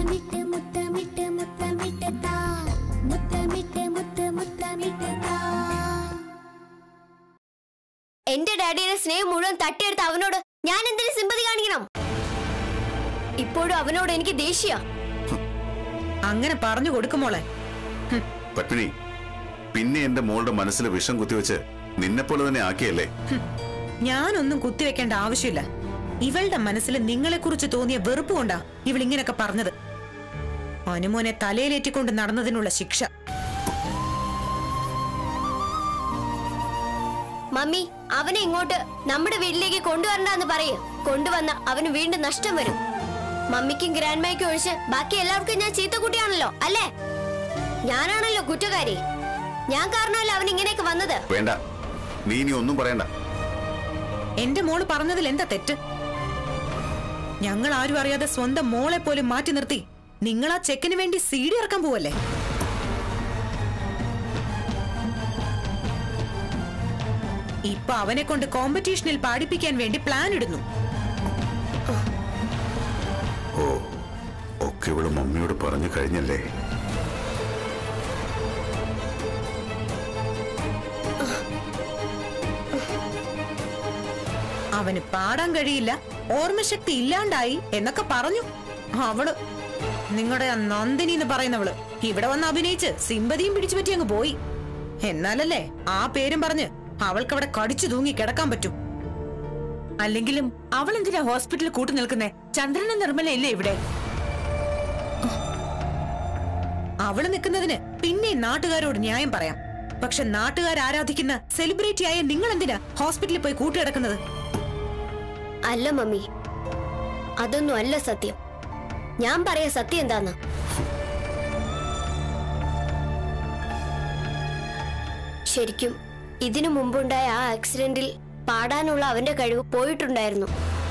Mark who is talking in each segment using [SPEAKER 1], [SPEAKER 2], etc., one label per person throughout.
[SPEAKER 1] മുത്തമിട്ട് മുത്തമിട്ട് മുത്തമിട്ട് താ മുത്തമിട്ട് മുത്ത് മുത്തമിട്ട് താ
[SPEAKER 2] എന്റെ ഡാഡിയുടെ സ്നേഹം മുഴുവൻ തട്ടിയെടുത്ത് അവനോട് ഞാൻ എന്തിനു സിമ്പതി കാണിക്കണം ഇപ്പോഴും അവനോട് എനിക്ക് ദേഷ്യ
[SPEAKER 3] അങ്ങനെ പറഞ്ഞു കൊടുക്കുമോളെ
[SPEAKER 4] പത്മിനി പിന്നെ എന്റെ മോളുടെ മനസ്സിൽ വിഷം കുത്തിവെച്ച് നിന്നെപ്പോലെ തന്നെ ആക്കിയല്ലേ
[SPEAKER 3] ഞാനൊന്നും കുത്തിവെക്കേണ്ട ആവശ്യമില്ല ഇവളുടെ മനസ്സിൽ നിങ്ങളെക്കുറിച്ച് തോന്നിയ വെറുപ്പ് കൊണ്ടാ ഇവൾ ഇങ്ങനെയൊക്കെ പറഞ്ഞത് അനുമോനെ തലയിലേറ്റിക്കൊണ്ട് നടന്നതിനുള്ള ശിക്ഷ
[SPEAKER 2] മമ്മി അവനെ ഇങ്ങോട്ട് നമ്മുടെ വീട്ടിലേക്ക് കൊണ്ടുവരണ്ടെന്ന് പറയ് കൊണ്ടുവന്ന അവന് വീണ്ടും നഷ്ടം വരും മമ്മിക്കും ഗ്രാൻഡ്മയ്ക്കും ഒഴിച്ച് ബാക്കി എല്ലാവർക്കും ഞാൻ ചീത്ത കുട്ടിയാണല്ലോ അല്ലേ ഞാനാണല്ലോ കുറ്റക്കാരി ഞാൻ കാരണമല്ല അവൻ ഇങ്ങനെയൊക്കെ വന്നത്
[SPEAKER 4] വേണ്ട നീ ഇനി ഒന്നും പറയണ്ട
[SPEAKER 3] എന്റെ മോള് പറഞ്ഞതിൽ എന്താ തെറ്റ് ഞങ്ങൾ ആരും അറിയാതെ സ്വന്തം മോളെ പോലും മാറ്റി നിർത്തി നിങ്ങൾ ആ ചെക്കിന് വേണ്ടി സീഡി ഇറക്കാൻ പോവല്ലേ ഇപ്പൊ അവനെ കൊണ്ട് കോമ്പറ്റീഷനിൽ പാടിപ്പിക്കാൻ വേണ്ടി പ്ലാൻ ഇടുന്നു
[SPEAKER 4] ഓ ഒക്കെ ഇവള് മമ്മിയോട് പറഞ്ഞു കഴിഞ്ഞല്ലേ
[SPEAKER 3] അവന് പാടാൻ കഴിയില്ല ഓർമ്മശക്തി ഇല്ലാണ്ടായി എന്നൊക്കെ പറഞ്ഞു അവള് നിങ്ങളുടെ ആ നന്ദിനി എന്ന് പറയുന്നവള് ഇവിടെ വന്ന് അഭിനയിച്ച് സിമ്പതിയും പിടിച്ചു പറ്റി അങ്ങ് പോയി എന്നാലല്ലേ ആ പേരും പറഞ്ഞ് അവൾക്ക് അവിടെ കടിച്ചു തൂങ്ങി കിടക്കാൻ പറ്റും
[SPEAKER 5] അല്ലെങ്കിലും അവൾ എന്തിനാ ഹോസ്പിറ്റലിൽ കൂട്ടു നിൽക്കുന്നേ ചന്ദ്രനും നിർമ്മല ഇല്ലേ ഇവിടെ
[SPEAKER 3] അവള് നിൽക്കുന്നതിന് പിന്നെ നാട്ടുകാരോട് ന്യായം പറയാം പക്ഷെ നാട്ടുകാർ ആരാധിക്കുന്ന സെലിബ്രിറ്റി ആയ നിങ്ങൾ എന്തിനാ ഹോസ്പിറ്റലിൽ പോയി കൂട്ടിക്കിടക്കുന്നത്
[SPEAKER 2] അല്ല മമ്മി അതൊന്നും അല്ല സത്യം ഞാൻ പറയാ സത്യം എന്താന്ന് ശരിക്കും ഇതിനു മുമ്പുണ്ടായ ആ ആക്സിഡന്റിൽ പാടാനുള്ള അവന്റെ കഴിവ് പോയിട്ടുണ്ടായിരുന്നു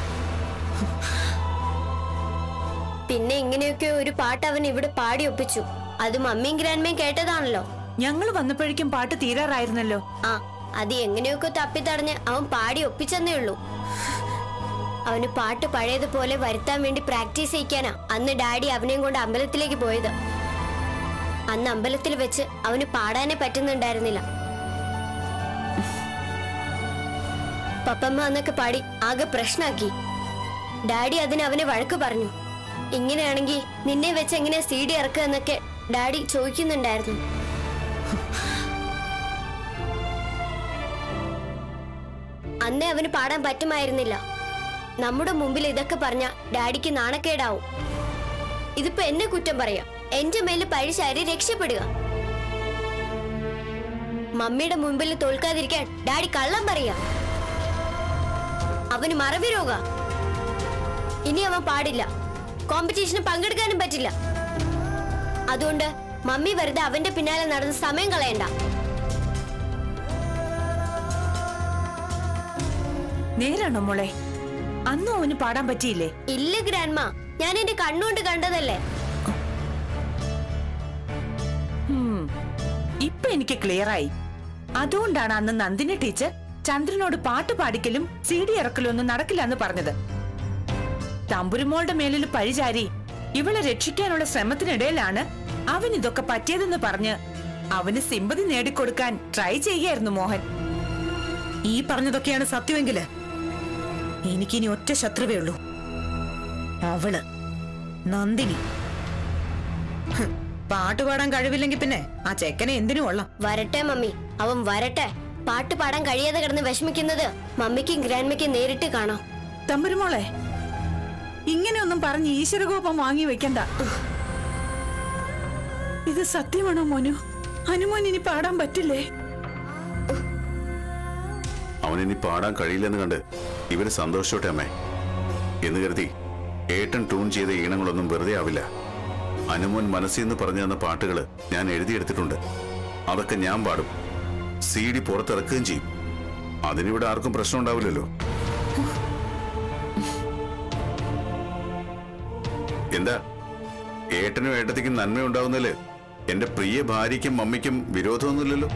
[SPEAKER 2] പിന്നെ ഇങ്ങനെയൊക്കെ ഒരു പാട്ട് അവൻ ഇവിടെ പാടി ഒപ്പിച്ചു അത് മമ്മിയും ഗ്രാൻഡ്മയും കേട്ടതാണല്ലോ
[SPEAKER 5] ഞങ്ങൾ വന്നപ്പോഴേക്കും പാട്ട് തീരാറായിരുന്നല്ലോ
[SPEAKER 2] ആ അത് എങ്ങനെയൊക്കെ തപ്പിത്തടഞ്ഞ് അവൻ പാടി ഒപ്പിച്ചെന്നേ ഉള്ളൂ അവന് പാട്ട് പഴയതുപോലെ വരുത്താൻ വേണ്ടി പ്രാക്ടീസ് ചെയ്യിക്കാനാ അന്ന് ഡാഡി അവനെയും കൊണ്ട് അമ്പലത്തിലേക്ക് പോയത് അന്ന് അമ്പലത്തിൽ വെച്ച് അവന് പാടാനേ പറ്റുന്നുണ്ടായിരുന്നില്ല പപ്പമ്മ അന്നൊക്കെ പാടി ആകെ പ്രശ്നാക്കി ഡാഡി അതിന് അവനെ വഴക്ക് പറഞ്ഞു ഇങ്ങനെയാണെങ്കിൽ നിന്നെ വെച്ച് എങ്ങനെ സി ഡി ഇറക്കുക എന്നൊക്കെ ഡാഡി ചോദിക്കുന്നുണ്ടായിരുന്നു അന്നേ അവന് പാടാൻ പറ്റുമായിരുന്നില്ല നമ്മുടെ മുമ്പിൽ ഇതൊക്കെ പറഞ്ഞ ഡാഡിക്ക് നാണക്കേടാവും ഇതിപ്പോ എന്നെ കുറ്റം പറയാം എന്റെ മേല് പഴിശാരി രക്ഷപ്പെടുക മമ്മിയുടെ മുമ്പിൽ തോൽക്കാതിരിക്കാൻ ഡാഡി കള്ളം പറയാ അവന് മറവി രോഗ ഇനി അവൻ പാടില്ല കോമ്പറ്റീഷന് പങ്കെടുക്കാനും പറ്റില്ല അതുകൊണ്ട് മമ്മി വെറുതെ അവന്റെ പിന്നാലെ നടന്ന് സമയം കളയണ്ട
[SPEAKER 5] നേരാണോ മോളെ അന്നും അവന് പാടാൻ പറ്റിയില്ലേ
[SPEAKER 2] ഇല്ല ഗ്രാൻഡ്മ ഞാൻ എന്റെ കണ്ണുകൊണ്ട് കണ്ടതല്ലേ
[SPEAKER 5] ഹും, ഇപ്പൊ എനിക്ക് ക്ലിയർ ആയി അതുകൊണ്ടാണ് അന്ന് നന്ദിനി ടീച്ചർ ചന്ദ്രനോട് പാട്ട് പാടിക്കലും സി ഡി ഇറക്കലും ഒന്നും നടക്കില്ല എന്ന് പറഞ്ഞത് തമ്പുരുമോളുടെ മേലിൽ പഴിചാരി ഇവളെ രക്ഷിക്കാനുള്ള ശ്രമത്തിനിടയിലാണ് അവൻ ഇതൊക്കെ പറ്റിയതെന്ന് പറഞ്ഞ് അവന് സിമ്പതി നേടിക്കൊടുക്കാൻ ട്രൈ ചെയ്യായിരുന്നു മോഹൻ
[SPEAKER 3] ഈ പറഞ്ഞതൊക്കെയാണ് സത്യമെങ്കില് എനിക്കിനി ഒറ്റ ശത്രുവേ ഉള്ളൂ അവള് നന്ദിനി ഹ്, പാട്ട് പാടാൻ കഴിവില്ലെങ്കിൽ പിന്നെ ആ ചെക്കനെ എന്തിനു കൊള്ളാം
[SPEAKER 2] വരട്ടെ മമ്മി അവൻ വരട്ടെ പാട്ട് പാടാൻ കഴിയാതെ കിടന്ന് വിഷമിക്കുന്നത് മമ്മിക്കും ഗ്രാൻഡ്മയ്ക്കും നേരിട്ട് കാണാം
[SPEAKER 5] തമ്പുരുമോളെ ഇങ്ങനെയൊന്നും പറഞ്ഞ് ഈശ്വരകോപം വാങ്ങി വെക്കണ്ട ഇത് സത്യമാണോ മോനു ഹനുമാൻ ഇനി പാടാൻ പറ്റില്ലേ
[SPEAKER 4] അവനിനി പാടാൻ കഴിയില്ലെന്ന് കണ്ട് ഇവര് സന്തോഷിച്ചോട്ടെ അമ്മേ എന്ന് കരുതി ഏട്ടൻ ട്യൂൺ ചെയ്ത ഈണങ്ങളൊന്നും വെറുതെ ആവില്ല അനുമോൻ മനസ്സിൽ നിന്ന് പറഞ്ഞു തന്ന പാട്ടുകൾ ഞാൻ എഴുതിയെടുത്തിട്ടുണ്ട് അതൊക്കെ ഞാൻ പാടും സി ഡി പുറത്തിറക്കുകയും ചെയ്യും അതിനിവിടെ ആർക്കും പ്രശ്നം ഉണ്ടാവില്ലല്ലോ എന്താ ഏട്ടനും ഏട്ടത്തിക്കും നന്മ ഉണ്ടാവുന്നതില് എന്റെ പ്രിയ ഭാര്യയ്ക്കും മമ്മിക്കും വിരോധമൊന്നുമില്ലല്ലോ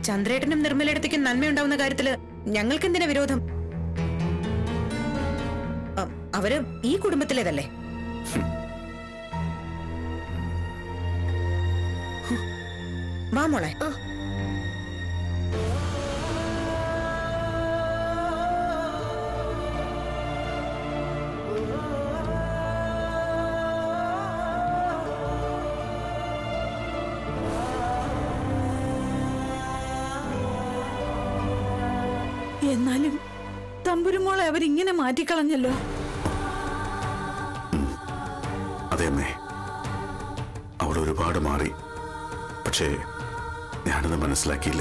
[SPEAKER 3] ചന്ദ്രേട്ടനും നിർമ്മലയിടത്തേക്കും നന്മയുണ്ടാവുന്ന കാര്യത്തില് ഞങ്ങൾക്ക് എന്തിനാ വിരോധം അ, അവര് ഈ കുടുംബത്തിലേതല്ലേ വാ മോളെ
[SPEAKER 5] എന്നാലും തമ്പുരുമോളെ അവരിങ്ങനെ മാറ്റിക്കളഞ്ഞല്ലോ
[SPEAKER 4] അതെ അമ്മേ അവൾ ഒരുപാട് മാറി പക്ഷേ ഞാനത് മനസ്സിലാക്കിയില്ല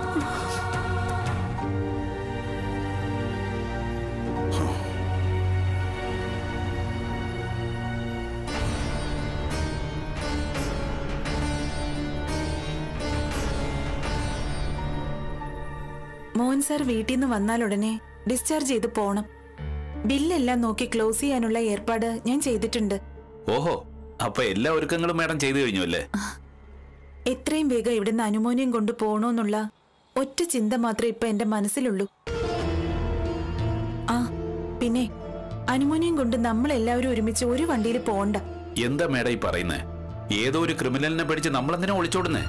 [SPEAKER 5] മോഹൻ സാർ വീട്ടിൽ നിന്ന് വന്നാൽ ഉടനെ ഡിസ്ചാർജ് ചെയ്ത് പോണം ബില്ലെല്ലാം നോക്കി ക്ലോസ് ചെയ്യാനുള്ള ഏർപ്പാട് ഞാൻ ചെയ്തിട്ടുണ്ട്
[SPEAKER 6] ഓഹോ അപ്പൊ എല്ലാ ഒരുക്കങ്ങളും മാഡം ചെയ്തു കഴിഞ്ഞു അല്ലേ
[SPEAKER 5] എത്രയും വേഗം ഇവിടുന്ന് അനുമോനിയം കൊണ്ട് പോണോന്നുള്ള ഒറ്റ ചിന്ത മാത്രമേ ഇപ്പൊ എന്റെ മനസ്സിലുള്ളൂ ആ പിന്നെ അനുമോനിയം കൊണ്ട് നമ്മൾ എല്ലാവരും ഒരുമിച്ച് ഒരു വണ്ടിയിൽ പോണ്ട
[SPEAKER 6] എന്താ മേഡം ഈ പറയുന്നേ ഏതോ ഒരു ക്രിമിനലിനെ പിടിച്ച് നമ്മളെന്തിനാ ഒളിച്ചോടുന്നേ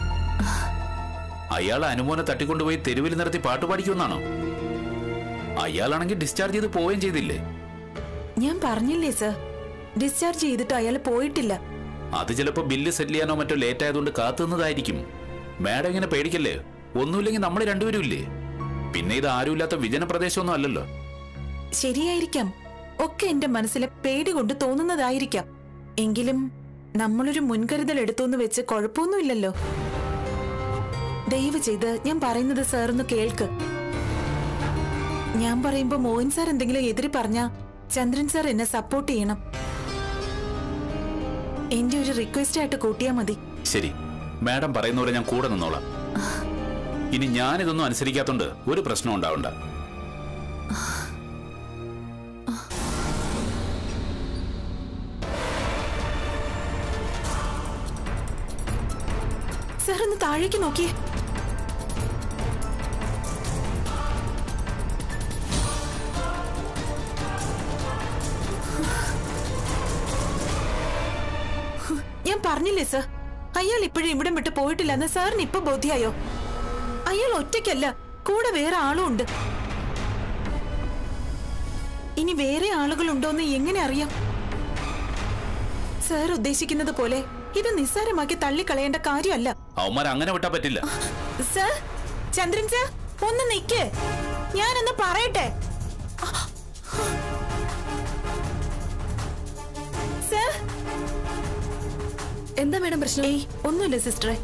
[SPEAKER 6] അയാൾ അനുമോനെ തട്ടിക്കൊണ്ടുപോയി തെരുവിൽ നിർത്തി പാട്ട് പാടിക്കുമെന്നാണോ അയാളാണെങ്കിൽ ഡിസ്ചാർജ് ചെയ്ത് പോവുകയും ചെയ്തില്ലേ
[SPEAKER 5] ഞാൻ പറഞ്ഞില്ലേ സർ ഡിസ്ചാർജ് ചെയ്തിട്ട് അയാൾ പോയിട്ടില്ല
[SPEAKER 6] അത് ചിലപ്പോ ബില്ല് സെറ്റിൽ ചെയ്യാനോ മറ്റോ ലേറ്റ് ആയതുകൊണ്ട് കാത്തുനിന്നതായിരിക്കും മാഡം ഇങ്ങനെ പേടിക്കല്ലേ ഒന്നുമില്ലെങ്കിൽ നമ്മൾ രണ്ടുപേരും ഇല്ലേ പിന്നെ ഇത് ആരുമില്ലാത്ത വിജന പ്രദേശമൊന്നും അല്ലല്ലോ
[SPEAKER 5] ശരിയായിരിക്കാം ഒക്കെ എന്റെ മനസ്സിലെ പേടി കൊണ്ട് തോന്നുന്നതായിരിക്കാം എങ്കിലും നമ്മളൊരു മുൻകരുതൽ എടുത്തോന്ന് വെച്ച് കുഴപ്പമൊന്നുമില്ലല്ലോ ദയവ് ചെയ്ത് ഞാൻ പറയുന്നത് സാർ ഒന്ന് കേൾക്ക് ഞാൻ പറയുമ്പോ മോഹൻ സാർ എന്തെങ്കിലും എതിരി പറഞ്ഞ ചന്ദ്രൻ സാർ എന്നെ സപ്പോർട്ട് ചെയ്യണം എന്റെ ഒരു റിക്വസ്റ്റ് ആയിട്ട് കൂട്ടിയാ മതി
[SPEAKER 6] ശരി മാഡം പറയുന്ന പോലെ ഞാൻ കൂടെ നിന്നോളാം ഇനി ഞാനിതൊന്നും അനുസരിക്കാത്തോണ്ട് ഒരു പ്രശ്നം ഉണ്ടാവണ്ട
[SPEAKER 5] സാർ ഒന്ന് താഴേക്ക് നോക്കിയേ ഞാൻ പറഞ്ഞില്ലേ സർ അയാൾ ഇപ്പോഴും ഇവിടം വിട്ട് പോയിട്ടില്ലെന്ന് സാറിന് ഇപ്പൊ ബോധ്യായോ അയാൾ ഒറ്റയ്ക്കല്ല കൂടെ വേറെ ആളും ഉണ്ട് ഇനി വേറെ ആളുകളുണ്ടോന്ന് എങ്ങനെ അറിയാം സാർ ഉദ്ദേശിക്കുന്നത് പോലെ ഇത് നിസ്സാരമാക്കി തള്ളിക്കളയേണ്ട കാര്യമല്ല
[SPEAKER 6] അവന്മാർ അങ്ങനെ വിട്ടാ പറ്റില്ല
[SPEAKER 5] സർ ചന്ദ്രൻ സർ ഒന്ന് നിക്ക് ഞാനൊന്ന് പറയട്ടെ സർ എന്താ മേഡം പ്രശ്നം ഏയ് ഒന്നുമില്ല സിസ്റ്ററെ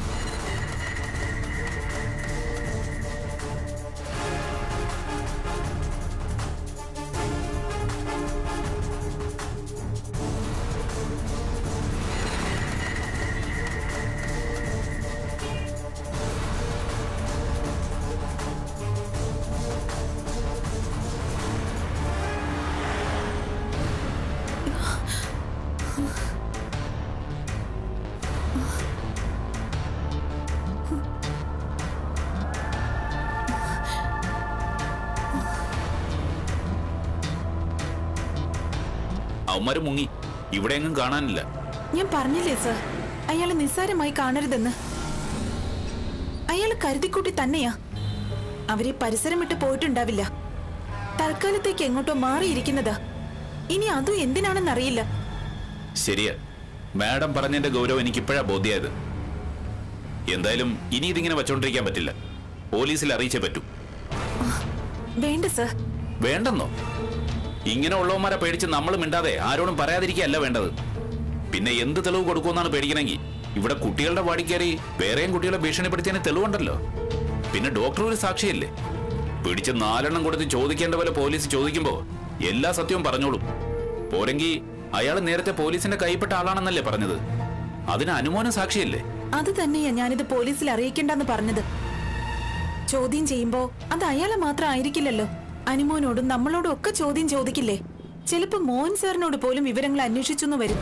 [SPEAKER 6] അവന്മാര് മുങ്ങി ഇവിടെ എങ്ങും കാണാനില്ല
[SPEAKER 5] ഞാൻ പറഞ്ഞില്ലേ സർ അയാളെ നിസ്സാരമായി കാണരുതെന്ന് അയാൾ കരുതിക്കൂട്ടി തന്നെയാ അവരെ പരിസരം വിട്ട് പോയിട്ടുണ്ടാവില്ല തൽക്കാലത്തേക്ക് എങ്ങോട്ടോ മാറിയിരിക്കുന്നതാ ഇനി അതും എന്തിനാണെന്നറിയില്ല
[SPEAKER 6] ശരിയാ മാഡം പറഞ്ഞതിന്റെ ഗൗരവം എനിക്ക് ഇപ്പോഴാ ബോധ്യായത് എന്തായാലും ഇനി ഇതിങ്ങനെ വച്ചോണ്ടിരിക്കാൻ പറ്റില്ല പോലീസിൽ അറിയിച്ചേ പറ്റൂ
[SPEAKER 5] വേണ്ട സർ
[SPEAKER 6] വേണ്ടെന്നോ ഇങ്ങനെ ഉള്ളവന്മാരെ പേടിച്ച് നമ്മൾ മിണ്ടാതെ ആരോടും പറയാതിരിക്കുകയല്ല വേണ്ടത് പിന്നെ എന്ത് തെളിവ് കൊടുക്കുമെന്നാണ് പേടിക്കണമെങ്കിൽ ഇവിടെ കുട്ടികളുടെ വാടി കയറി വേറെയും കുട്ടികളെ ഭീഷണിപ്പെടുത്തിയതിന് തെളിവുണ്ടല്ലോ പിന്നെ ഡോക്ടർ ഒരു സാക്ഷിയല്ലേ പിടിച്ച് നാലെണ്ണം കൊടുത്ത് ചോദിക്കേണ്ട പോലെ പോലീസ് ചോദിക്കുമ്പോ എല്ലാ സത്യവും പറഞ്ഞോളും പോരെങ്കിൽ അയാൾ നേരത്തെ പോലീസിന്റെ കൈപ്പെട്ട ആളാണെന്നല്ലേ പറഞ്ഞത് അതിന് അനുമോനം സാക്ഷിയല്ലേ
[SPEAKER 5] അത് തന്നെയാ ഞാനിത് പോലീസിൽ അറിയിക്കേണ്ടെന്ന് പറഞ്ഞത് ചോദ്യം ചെയ്യുമ്പോ അത് അയാളെ മാത്രം ആയിരിക്കില്ലല്ലോ അനുമോനോടും നമ്മളോടും ഒക്കെ ചോദ്യം ചോദിക്കില്ലേ ചിലപ്പോ മോഹൻ സാറിനോട് പോലും വിവരങ്ങൾ അന്വേഷിച്ചെന്ന് വരും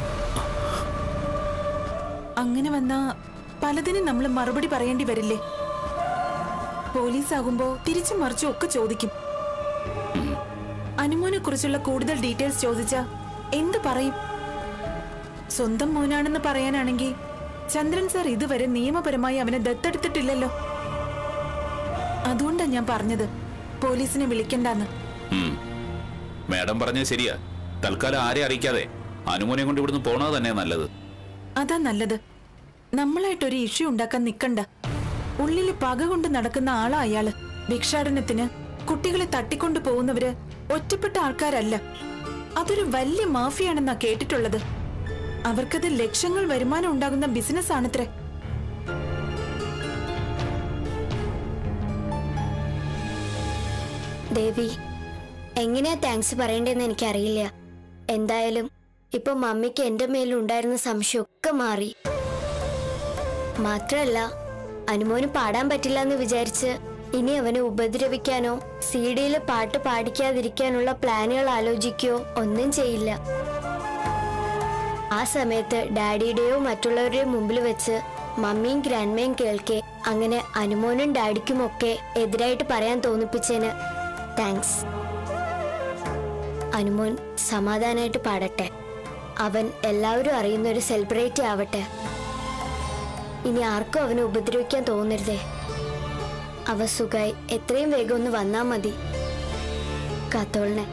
[SPEAKER 5] അങ്ങനെ വന്നാ പലതിനും നമ്മൾ മറുപടി പറയേണ്ടി വരില്ലേ പോലീസ് ആകുമ്പോ തിരിച്ചു മറിച്ചും ഒക്കെ ചോദിക്കും അനുമോനെ കുറിച്ചുള്ള കൂടുതൽ ഡീറ്റെയിൽസ് ചോദിച്ച എന്ത് പറയും സ്വന്തം മോനാണെന്ന് പറയാനാണെങ്കിൽ ചന്ദ്രൻ സാർ ഇതുവരെ നിയമപരമായി അവനെ ദത്തെടുത്തിട്ടില്ലല്ലോ അതുകൊണ്ടാ ഞാൻ പറഞ്ഞത് പോലീസിനെ വിളിക്കണ്ടെന്ന്
[SPEAKER 6] ഉം. മാഡം പറഞ്ഞത് ശരിയാ തൽക്കാലം ആരെ അറിയിക്കാതെ അനുമോനെ കൊണ്ട് ഇവിടുന്ന് പോണത് തന്നെ നല്ലത്
[SPEAKER 5] അതാ നല്ലത് നമ്മളായിട്ടൊരു ഇഷ്യൂ ഉണ്ടാക്കാൻ നിക്കണ്ട ഉള്ളില് പക കൊണ്ട് നടക്കുന്ന ആളാ അയാള് ഭിക്ഷാടനത്തിന് കുട്ടികളെ തട്ടിക്കൊണ്ടു പോകുന്നവര് ഒറ്റപ്പെട്ട ആൾക്കാരല്ല അതൊരു വലിയ മാഫിയാണെന്നാ കേട്ടിട്ടുള്ളത് അവർക്കത് ലക്ഷങ്ങൾ വരുമാനം ഉണ്ടാകുന്ന ബിസിനസ് ആണത്രേ
[SPEAKER 2] ദേവി എങ്ങനെയാ താങ്ക്സ് പറയേണ്ടതെന്ന് എനിക്കറിയില്ല എന്തായാലും ഇപ്പൊ മമ്മിക്ക് എന്റെ മേലുണ്ടായിരുന്ന സംശയമൊക്കെ മാറി മാത്രല്ല അനുമോന് പാടാൻ പറ്റില്ല എന്ന് വിചാരിച്ച് ഇനി അവനെ ഉപദ്രവിക്കാനോ സി ഡിയിൽ പാട്ട് പാടിക്കാതിരിക്കാനുള്ള പ്ലാനുകൾ ആലോചിക്കുകയോ ഒന്നും ചെയ്യില്ല ആ സമയത്ത് ഡാഡിയുടെയോ മറ്റുള്ളവരുടെയോ മുമ്പിൽ വെച്ച് മമ്മിയും ഗ്രാൻഡ്മയും കേൾക്കെ അങ്ങനെ അനുമോനും ഡാഡിക്കുമൊക്കെ എതിരായിട്ട് പറയാൻ തോന്നിപ്പിച്ചതിന് താങ്ക്സ് അനുമോൻ സമാധാനമായിട്ട് പാടട്ടെ അവൻ എല്ലാവരും അറിയുന്ന ഒരു സെലിബ്രിറ്റി ആവട്ടെ ഇനി ആർക്കും അവനെ ഉപദ്രവിക്കാൻ തോന്നരുതേ അവ സുഖായി എത്രയും വേഗം ഒന്ന് വന്നാ മതി കാത്തോളിനെ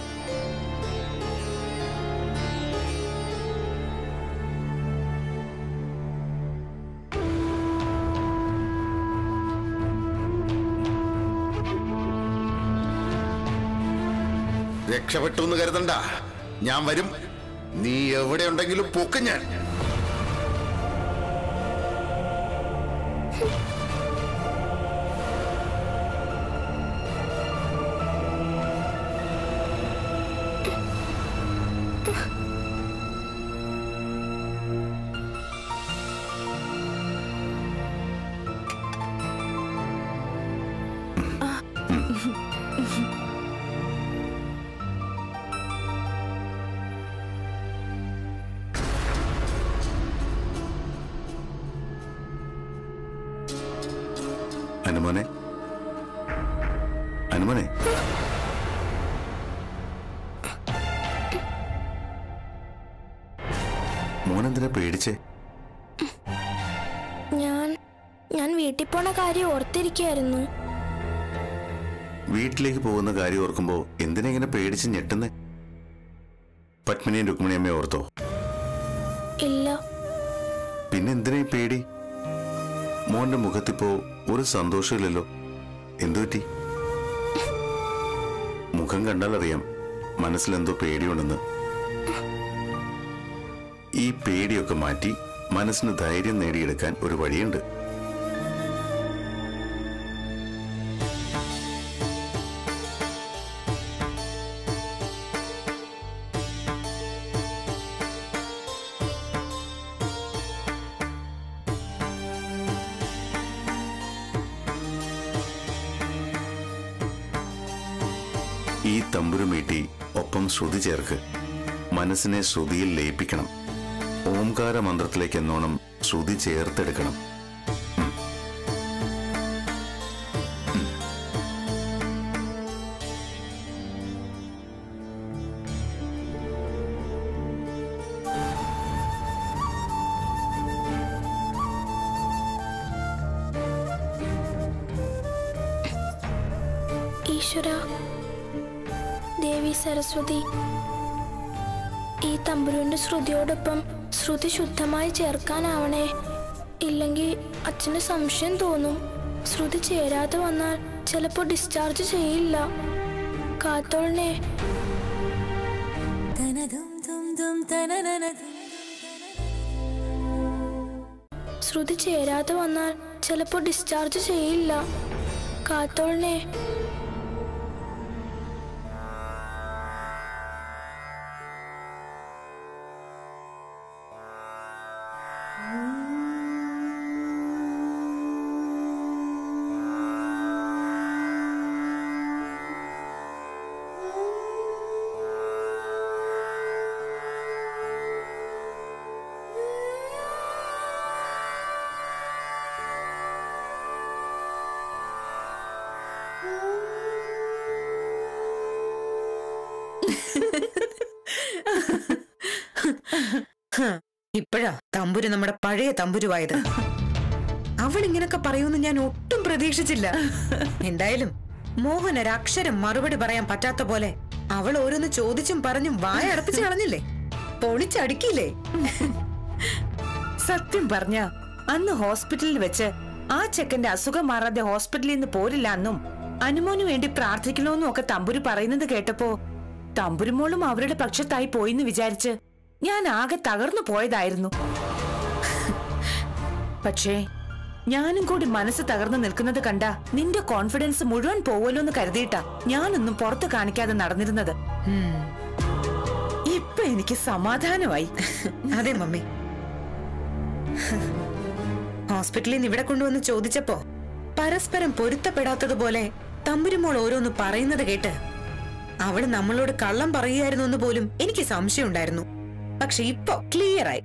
[SPEAKER 7] രക്ഷപ്പെട്ടു എന്ന് കരുതണ്ട ഞാൻ വരും നീ എവിടെ ഉണ്ടെങ്കിലും പൊക്കും ഞാൻ
[SPEAKER 4] അനുമോനെ അനുമോനെ മോനെന്തിനാ പേടിച്ചേ
[SPEAKER 1] ഞാൻ ഞാൻ വീട്ടിൽ പോണ കാര്യം ഓർത്തിരിക്കായിരുന്നു
[SPEAKER 4] വീട്ടിലേക്ക് പോകുന്ന കാര്യം ഓർക്കുമ്പോ എന്തിനാ ഇങ്ങനെ പേടിച്ച് ഞെട്ടുന്നേ പത്മിനിയും രുക്മിണിയമ്മയെ ഓർത്തോ
[SPEAKER 1] ഇല്ല
[SPEAKER 4] പിന്നെ എന്തിനാ ഈ പേടി മോന്റെ മുഖത്തിപ്പോ ഒരു സന്തോഷമില്ലല്ലോ എന്തുപറ്റി മുഖം കണ്ടാൽ അറിയാം മനസ്സിലെന്തോ പേടിയുണ്ടെന്ന് ഈ പേടിയൊക്കെ മാറ്റി മനസ്സിന് ധൈര്യം നേടിയെടുക്കാൻ ഒരു വഴിയുണ്ട് ഈ തമ്പുരുമീട്ടി ഒപ്പം ശ്രുതി ചേർക്ക് മനസ്സിനെ ശ്രുതിയിൽ ലയിപ്പിക്കണം ഓംകാര മന്ത്രത്തിലേക്ക് എന്നോണം ശ്രുതി ചേർത്തെടുക്കണം ഉം. ഉം.
[SPEAKER 1] ഈശ്വര ദേവി സരസ്വതി ഈ തമ്പുരുവിന്റെ ശ്രുതിയോടൊപ്പം ശ്രുതി ശുദ്ധമായി ചേർക്കാനാവണേ ഇല്ലെങ്കിൽ അച്ഛന് സംശയം തോന്നും ശ്രുതി ചേരാതെ വന്നാൽ ചിലപ്പോൾ ഡിസ്ചാർജ് ചെയ്യില്ല കാത്തോളനെ ശ്രുതി ചേരാതെ വന്നാൽ ചിലപ്പോൾ ഡിസ്ചാർജ് ചെയ്യില്ല കാത്തോളനെ
[SPEAKER 3] തമ്പുരു നമ്മുടെ പഴയ തമ്പുരുവായത് അവൾ ഇങ്ങനൊക്കെ പറയുമെന്ന് ഞാൻ ഒട്ടും പ്രതീക്ഷിച്ചില്ല എന്തായാലും മോഹൻ ഒരക്ഷരം മറുപടി പറയാൻ പറ്റാത്ത പോലെ അവൾ ഓരോന്ന് ചോദിച്ചും പറഞ്ഞും വായ അടപ്പിച്ച് കളഞ്ഞില്ലേ പൊളിച്ചടുക്കിയില്ലേ
[SPEAKER 5] സത്യം പറഞ്ഞ അന്ന് ഹോസ്പിറ്റലിൽ വെച്ച് ആ ചെക്കന്റെ അസുഖം മാറാതെ ഹോസ്പിറ്റലിൽ നിന്ന് പോരില്ല എന്നും അനുമോന് വേണ്ടി പ്രാർത്ഥിക്കണമെന്നും ഒക്കെ തമ്പുരു പറയുന്നത് കേട്ടപ്പോ തമ്പുരുമോളും അവരുടെ പക്ഷത്തായി പോയിന്ന് വിചാരിച്ച് ഞാൻ ആകെ തകർന്നു പോയതായിരുന്നു പക്ഷേ ഞാനും കൂടി മനസ്സ് തകർന്നു നിൽക്കുന്നത് കണ്ട നിന്റെ കോൺഫിഡൻസ് മുഴുവൻ പോവല്ലോ എന്ന് കരുതിയിട്ടാ ഞാനൊന്നും പുറത്ത് കാണിക്കാതെ നടന്നിരുന്നത് ഇപ്പൊ എനിക്ക് സമാധാനമായി
[SPEAKER 3] അതെ മമ്മി ഹോസ്പിറ്റലിൽ നിന്ന് ഇവിടെ കൊണ്ടുവന്ന് ചോദിച്ചപ്പോ പരസ്പരം പൊരുത്തപ്പെടാത്തതുപോലെ തമ്പുരുമോൾ ഓരോന്ന് പറയുന്നത് കേട്ട് അവള് നമ്മളോട് കള്ളം പറയുകയായിരുന്നു എന്ന് പോലും എനിക്ക് സംശയം ഉണ്ടായിരുന്നു പക്ഷെ ഇപ്പൊ ക്ലിയർ ആയി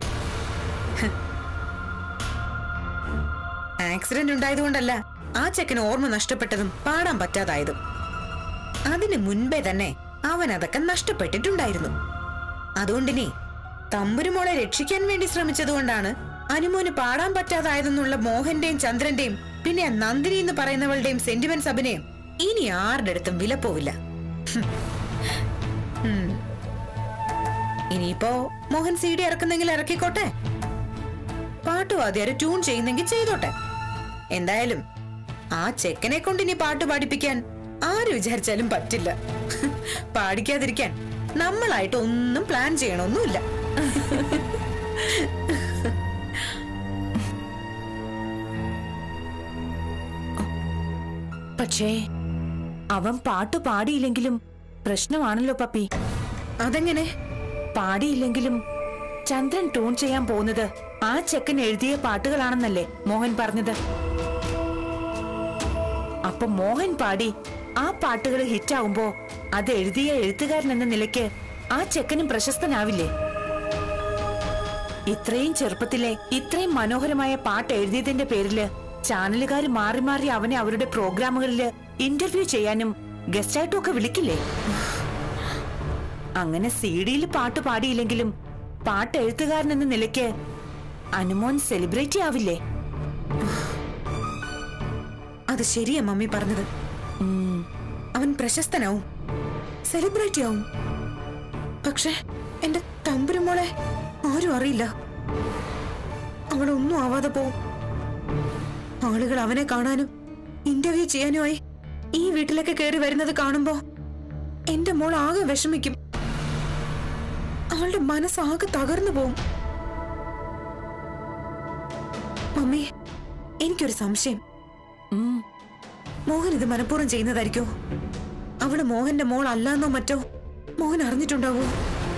[SPEAKER 3] ആക്സിഡന്റ് ഉണ്ടായതുകൊണ്ടല്ല ആ ചെക്കന് ഓർമ്മ നഷ്ടപ്പെട്ടതും പാടാൻ പറ്റാതായതും അതിന് മുൻപേ തന്നെ അവൻ അതൊക്കെ നഷ്ടപ്പെട്ടിട്ടുണ്ടായിരുന്നു അതുകൊണ്ടിനി തമ്പുരുമോളെ രക്ഷിക്കാൻ വേണ്ടി ശ്രമിച്ചതുകൊണ്ടാണ് അനുമോന് പാടാൻ പറ്റാതായതെന്നുള്ള മോഹന്റെയും ചന്ദ്രന്റെയും പിന്നെ ആ നന്ദിനി എന്ന് പറയുന്നവളുടെയും സെന്റിമെന്റ്സ് അഭിനയം ഇനി ആരുടെ അടുത്തും വിലപ്പോവില്ല ഹും. ഉം. ഇനിയിപ്പോ മോഹൻ സി ഡി ഇറക്കുന്നെങ്കിൽ ഇറക്കിക്കോട്ടെ പാട്ടുവാദ്യാര് ട്യൂൺ ചെയ്യുന്നെങ്കിൽ ചെയ്തോട്ടെ എന്തായാലും ആ ചെക്കനെ കൊണ്ട് ഇനി പാട്ട് പാടിപ്പിക്കാൻ ആര് വിചാരിച്ചാലും പറ്റില്ല പാടിക്കാതിരിക്കാൻ നമ്മളായിട്ട് ഒന്നും പ്ലാൻ ചെയ്യണമൊന്നുമില്ല
[SPEAKER 5] പക്ഷേ അവൻ പാട്ട് പാടിയില്ലെങ്കിലും പ്രശ്നമാണല്ലോ പപ്പി
[SPEAKER 3] അതെങ്ങനെ
[SPEAKER 5] പാടിയില്ലെങ്കിലും ചന്ദ്രൻ ട്യൂൺ ചെയ്യാൻ പോകുന്നത് ആ ചെക്കൻ എഴുതിയ പാട്ടുകളാണെന്നല്ലേ മോഹൻ പറഞ്ഞത് അപ്പൊ മോഹൻ പാടി ആ പാട്ടുകൾ ഹിറ്റാവുമ്പോ അത് എഴുതിയ എഴുത്തുകാരൻ എന്ന നിലയ്ക്ക് ആ ചെക്കനും പ്രശസ്തനാവില്ലേ ഇത്രയും ചെറുപ്പത്തിലെ ഇത്രയും മനോഹരമായ പാട്ട് എഴുതിയതിന്റെ പേരില് ചാനലുകാർ മാറി മാറി അവനെ അവരുടെ പ്രോഗ്രാമുകളില് ഇന്റർവ്യൂ ചെയ്യാനും ഗസ്റ്റായിട്ടും ഒക്കെ വിളിക്കില്ലേ അങ്ങനെ സി ഡിയിൽ പാട്ട് പാടിയില്ലെങ്കിലും പാട്ട് എഴുത്തുകാരൻ എന്ന നിലയ്ക്ക് അനുമോൻ സെലിബ്രിറ്റി ആവില്ലേ
[SPEAKER 3] അത് ശരിയാ മമ്മി പറഞ്ഞത്
[SPEAKER 5] ഉം,
[SPEAKER 3] അവൻ പ്രശസ്തനാവും സെലിബ്രിറ്റി ആവും പക്ഷെ എന്റെ തമ്പുരുമോളെ ആരും അറിയില്ല അവളൊന്നും ആവാതെ പോവും ആളുകൾ അവനെ കാണാനും ഇന്റർവ്യൂ ചെയ്യാനുമായി ഈ വീട്ടിലൊക്കെ കയറി വരുന്നത് കാണുമ്പോ എന്റെ മോൾ ആകെ വിഷമിക്കും അവളുടെ മനസ്സാകെ തകർന്നു പോവും മമ്മി എനിക്കൊരു സംശയം
[SPEAKER 5] ഉം.
[SPEAKER 3] മോഹൻ ഇത് മനഃപൂർവ്വം ചെയ്യുന്നതായിരിക്കോ അവള് മോഹന്റെ മോൾ അല്ലാന്നോ മറ്റോ മോഹൻ അറിഞ്ഞിട്ടുണ്ടാവോ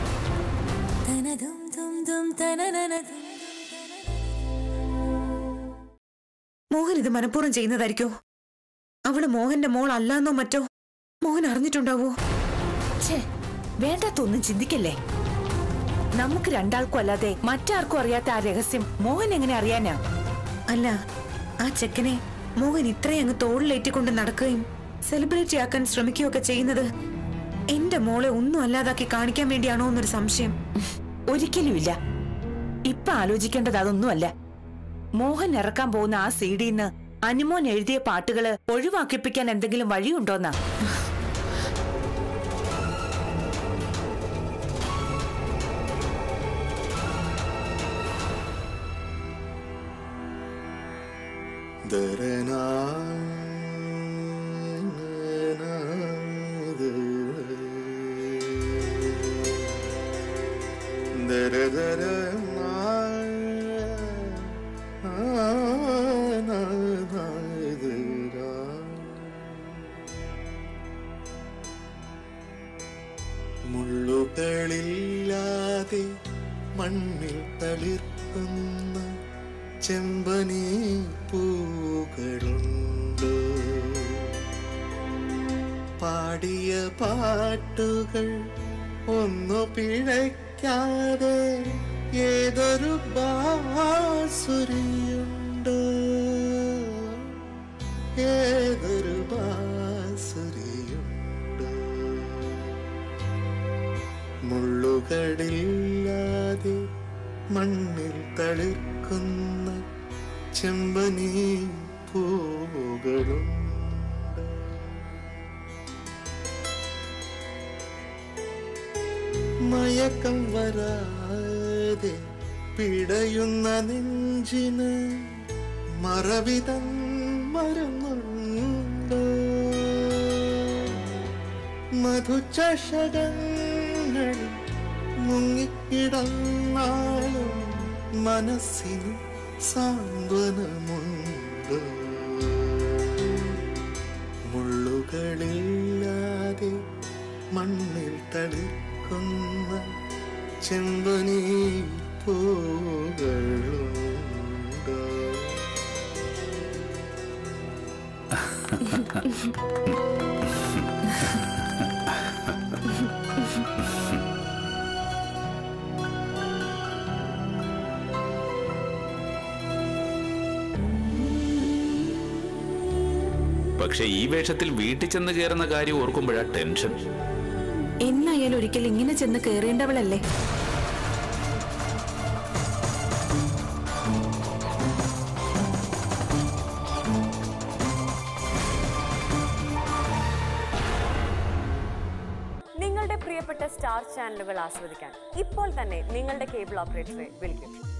[SPEAKER 3] മോഹൻ ഇത് മനഃപൂർവ്വം ചെയ്യുന്നതായിരിക്കോ അവള് മോഹന്റെ മോൾ അല്ലാന്നോ മറ്റോ മോഹൻ അറിഞ്ഞിട്ടുണ്ടാവോ
[SPEAKER 5] ഛേ വേണ്ടാത്തൊന്നും ചിന്തിക്കല്ലേ നമുക്ക് രണ്ടാൾക്കും അല്ലാതെ മറ്റാർക്കും അറിയാത്ത ആ രഹസ്യം മോഹൻ എങ്ങനെ അറിയാനാ
[SPEAKER 3] അല്ല ആ ചെക്കനെ മോഹൻ ഇത്രയും അങ്ങ് തോളിലേറ്റിക്കൊണ്ട് നടക്കുകയും സെലിബ്രിറ്റി ആക്കാൻ ശ്രമിക്കുകയൊക്കെ ചെയ്യുന്നത് എന്റെ മോളെ ഒന്നും അല്ലാതാക്കി കാണിക്കാൻ വേണ്ടിയാണോ എന്നൊരു സംശയം
[SPEAKER 5] ഒരിക്കലുമില്ല ഇപ്പൊ ആലോചിക്കേണ്ടത് അതൊന്നുമല്ല മോഹൻ ഇറക്കാൻ പോകുന്ന ആ സീഡിന്ന് അനുമോൻ എഴുതിയ പാട്ടുകള് ഒഴിവാക്കിപ്പിക്കാൻ എന്തെങ്കിലും വഴിയുണ്ടോന്നാ
[SPEAKER 8] മുള്ളുകളില്ലാതെ മണ്ണിൽ തളിർക്കുന്ന ചെമ്പനീ പൂകളുണ്ട് പാടിയ പാട്ടുകൾ ഒന്നു പിഴയ്ക്കാതെ ഏതൊരു ബാസുരിയുണ്ട് ഏതൊരു ബാസുരിയുണ്ട് മുള്ളുകളില്ലാതെ മണ്ണിൽ തളിർക്കുന്ന ചെമ്പനീ പൂവുകളും മയക്കം വരാതെ പിടയുന്ന നെഞ്ചിന് മറവിതം മറന്നുണ്ട് മധുചഷകങ്ങൾ മുങ്ങിക്കിടന്നാലും മനസ്സിന് സാന്ത്വനമുണ്ട് മുള്ളുകളില്ലാതെ മണ്ണിൽ തളിക്കുന്ന ചെമ്പനീ പൂകളുണ്ട്
[SPEAKER 6] പക്ഷെ ഈ വേഷത്തിൽ വീട്ടിൽ ചെന്ന് കയറുന്ന കാര്യം ഓർക്കുമ്പോഴാ ടെൻഷൻ
[SPEAKER 5] എന്നായാലും ഒരിക്കൽ ഇങ്ങനെ ചെന്ന് കേറേണ്ടവളല്ലേ
[SPEAKER 9] നിങ്ങളുടെ പ്രിയപ്പെട്ട സ്റ്റാർ ചാനലുകൾ ആസ്വദിക്കാൻ ഇപ്പോൾ തന്നെ നിങ്ങളുടെ കേബിൾ ഓപ്പറേറ്ററെ വിളിക്കും